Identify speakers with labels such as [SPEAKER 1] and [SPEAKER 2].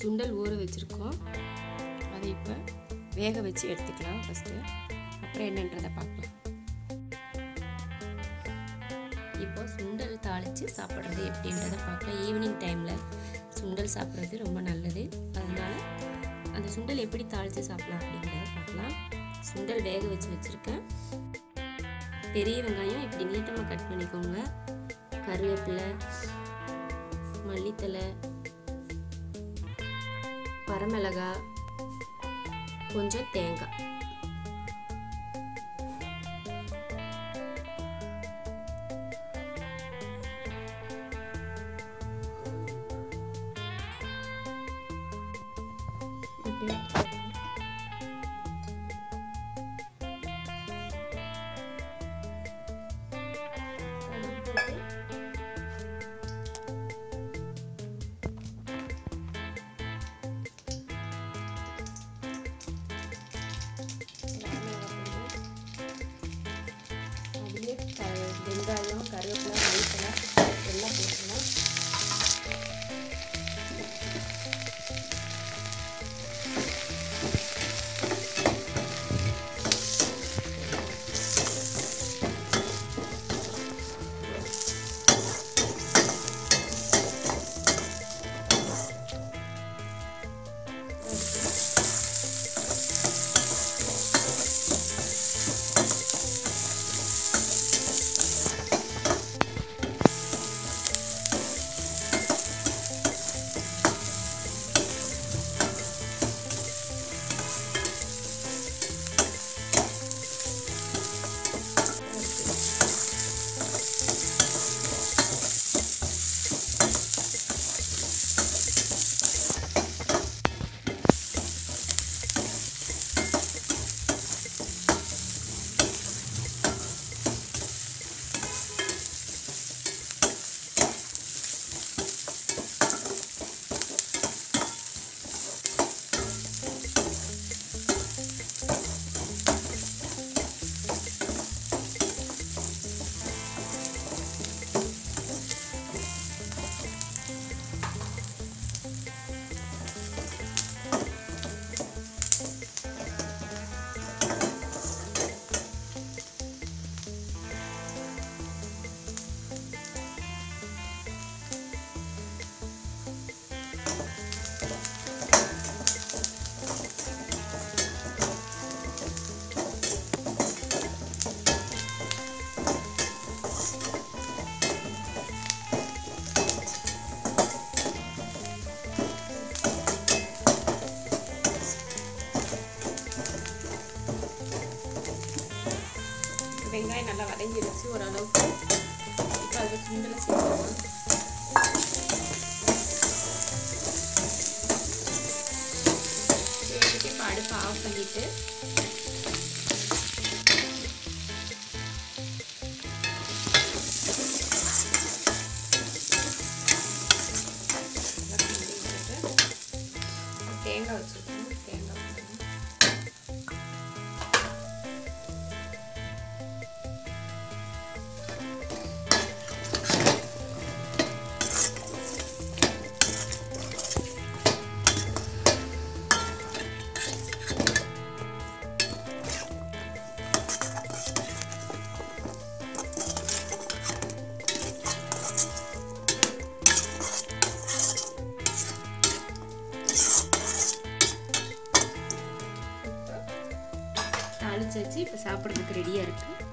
[SPEAKER 1] சுண்டல் ஊற வச்சுருக்கோம் அதை இப்போ வேக வச்சு எடுத்துக்கலாம் ஃபஸ்ட்டு அப்புறம் என்னன்றதை பார்க்கலாம் இப்போ சுண்டல் தாளித்து சாப்பிட்றது எப்படின்றத பார்க்கலாம் ஈவினிங் டைமில் சுண்டல் சாப்பிட்றது ரொம்ப நல்லது அதனால் அந்த சுண்டல் எப்படி தாளித்து சாப்பிடலாம் அப்படின்றத பார்க்கலாம் சுண்டல் வேக வச்சு வச்சுருக்கேன் பெரிய வெங்காயம் இப்படி நீட்டமாக கட் பண்ணிக்கோங்க கருவேப்பிலை மல்லித்தலை வரமிளகா கொஞ்சம் தேங்காய் அதுலேயே க வெங்காயம் கருவேப்பிலை மல்லித்தலை எல்லாம் போட்டுக்கலாம் வெங்காயம் நல்லா வதங்கிடுச்சு ஓரளவுக்கு இப்போ அதில் சுண்டலை சேர்த்துக்கலாம் சேர்த்துட்டு இப்போ அடுப்பை ஆஃப் பண்ணிவிட்டு தேங்காய் வச்சுருக்கோம் தேங்காய் போடணும். தாளிச்சாச்சு இப்போ சாப்பிட்றதுக்கு ரெடியாக இருக்குது